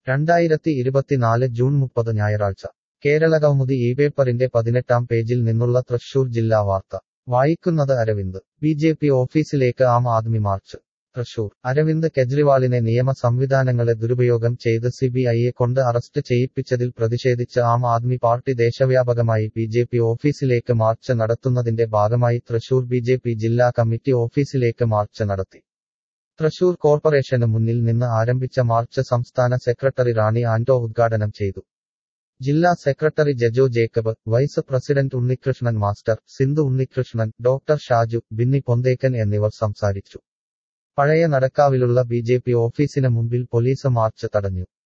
രണ്ടായിരത്തി ഇരുപത്തിനാല് ജൂൺ മുപ്പത് ഞായറാഴ്ച കേരളകൗമുദി ഈ പേപ്പറിന്റെ പതിനെട്ടാം പേജിൽ നിന്നുള്ള തൃശൂർ ജില്ലാ വാർത്ത വായിക്കുന്നത് അരവിന്ദ് ബി ജെ പി ഓഫീസിലേക്ക് ആം ആദ്മി മാർച്ച് തൃശൂർ അരവിന്ദ് കെജ്രിവാളിനെ നിയമ സംവിധാനങ്ങളെ ദുരുപയോഗം ചെയ്ത് സി ബി ഐയെ കൊണ്ട് അറസ്റ്റ് ചെയ്യിപ്പിച്ചതിൽ പ്രതിഷേധിച്ച് ആം ആദ്മി പാർട്ടി ദേശവ്യാപകമായി ബി ജെ പി ഓഫീസിലേക്ക് മാർച്ച് നടത്തുന്നതിന്റെ ഭാഗമായി തൃശൂർ ബി ജെ പി ജില്ലാ കമ്മിറ്റി ഓഫീസിലേക്ക് മാർച്ച് നടത്തി തൃശൂർ കോർപ്പറേഷന് മുന്നിൽ നിന്ന് ആരംഭിച്ച മാർച്ച് സംസ്ഥാന സെക്രട്ടറി റാണി ആന്റോ ഉദ്ഘാടനം ചെയ്തു ജില്ലാ secretary Jajo Jacob vice president Unnikrishnan master Sindhu Unnikrishnan doctor Shaju Binny Ponthekkan എന്നിവർ സംസാരിച്ചു പഴയ നടക്കാവിലുള്ള ബി ജെ പി ഓഫീസിന് മുമ്പിൽ പോലീസ് മാർച്ച് തടഞ്ഞു